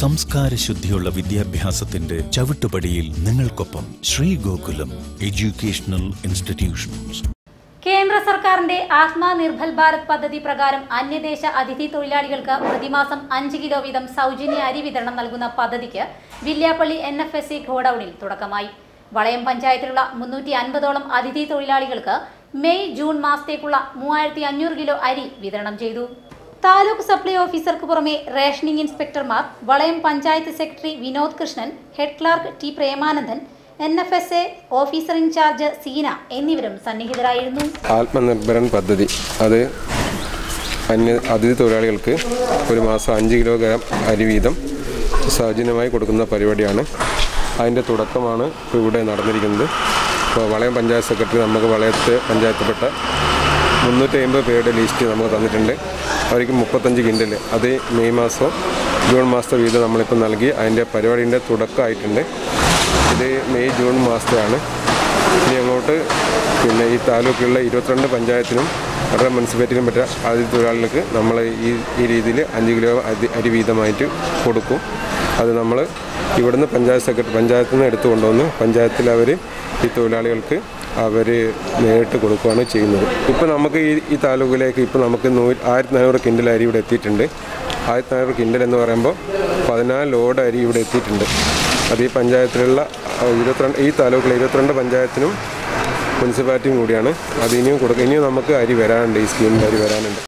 സംസ്കാര ശുദ്ധിയുള്ള വിദ്യാഭ്യാസത്തിന്റെ ചവിട്ടുപടിയിൽ നിങ്ങൾക്കൊപ്പം ശ്രീ ഗോകുലം എഡ്യൂക്കേഷണൽ ഇൻസ്റ്റിറ്റ്യൂഷൻസ് കേന്ദ്ര സർക്കാരിന്റെ ആത്മാ നിർഭൽ ഭാരത് പദ്ധതി പ്രകാരം അന്യദേശ അതിഥി തൊഴിലാളികൾക്ക് പ്രതിമാസം അഞ്ച് കിലോ വീതം സൗജന്യ അരി വിതരണം നൽകുന്ന പദ്ധതിക്ക് Villiappally N F S C ഗോഡൌണിൽ തുടക്കമായി വളയം പഞ്ചായത്തിലുള്ള മുന്നൂറ്റി അൻപതോളം അതിഥി തൊഴിലാളികൾക്ക് മെയ് ജൂൺ മാസത്തേക്കുള്ള മൂവായിരത്തി അഞ്ഞൂറ് കിലോ അരി വിതരണം ചെയ്തു താലൂക്ക് സപ്ലൈ ഓഫീസർക്ക് പുറമെ റേഷനിംഗ് ഇൻസ്പെക്ടർമാർ Valayam panchayat secretary Vinod Krishnan head clerk T Premanandan N F S A officer in charge Seena എന്നിവരും സന്നിഹിതരായിരുന്നു ആത്മനിർഭരൻ പദ്ധതി അത് അന്യ അതിഥി തൊഴിലാളികൾക്ക് ഒരു മാസം അഞ്ച് കിലോഗ്രാം അരി വീതം സൗജന്യമായി കൊടുക്കുന്ന പരിപാടിയാണ് അതിൻ്റെ തുടക്കമാണ് ഇപ്പോൾ ഇവിടെ നടന്നിരിക്കുന്നത് ഇപ്പോൾ വളയം പഞ്ചായത്ത് സെക്രട്ടറി നമുക്ക് വളയത്ത് പഞ്ചായത്തിൽപ്പെട്ട മുന്നൂറ്റി അമ്പത് പേരുടെ ലിസ്റ്റ് നമുക്ക് തന്നിട്ടുണ്ട് അവർക്ക് മുപ്പത്തഞ്ച് കിൻഡൽ അത് മെയ് മാസം ജൂൺ മാസത്തെ വീതം നമ്മളിപ്പോൾ നൽകി അതിൻ്റെ പരിപാടിൻ്റെ തുടക്കമായിട്ടുണ്ട് ഇത് മെയ് ജൂൺ മാസത്തെയാണ് ഇനി അങ്ങോട്ട് പിന്നെ ഈ താലൂക്കിലുള്ള ഇരുപത്തിരണ്ട് പഞ്ചായത്തിനും അവരുടെ മുനിസിപ്പാലിറ്റിയിലും പറ്റ അതിഥി തൊഴിലാളികൾക്ക് നമ്മൾ ഈ ഈ രീതിയിൽ അഞ്ച് കിലോ അരി അരി വീതമായിട്ട് കൊടുക്കും അത് നമ്മൾ ഇവിടുന്ന് പഞ്ചായത്ത് സെക്രട്ടറി പഞ്ചായത്തിൽ നിന്ന് എടുത്തു കൊണ്ടുവന്ന് പഞ്ചായത്തിൽ അവർ ഈ തൊഴിലാളികൾക്ക് അവർ നേരിട്ട് കൊടുക്കുകയാണ് ചെയ്യുന്നത് ഇപ്പോൾ നമുക്ക് ഈ ഈ താലൂക്കിലേക്ക് ഇപ്പോൾ നമുക്ക് നൂ ആയിരത്തി നാനൂറ് കിൻഡൽ അരി ഇവിടെ എത്തിയിട്ടുണ്ട് ആയിരത്തി നാനൂറ് കിൻഡൽ എന്ന് പറയുമ്പോൾ പതിനാല് ലോഡ് അരി ഇവിടെ എത്തിയിട്ടുണ്ട് അത് ഈ പഞ്ചായത്തിലുള്ള ആ, ഇരുപത്തിരണ്ട് ഈ താലൂക്കിലെ ഇരുപത്തിരണ്ട് പഞ്ചായത്തിനും മുനിസിപ്പാലിറ്റിയും കൂടിയാണ് അത് ഇനിയും കൊടുക്കുക ഇനിയും നമുക്ക് അരി വരാനുണ്ട് ഈ സ്കീമിൻ്റെ അരി വരാനുണ്ട്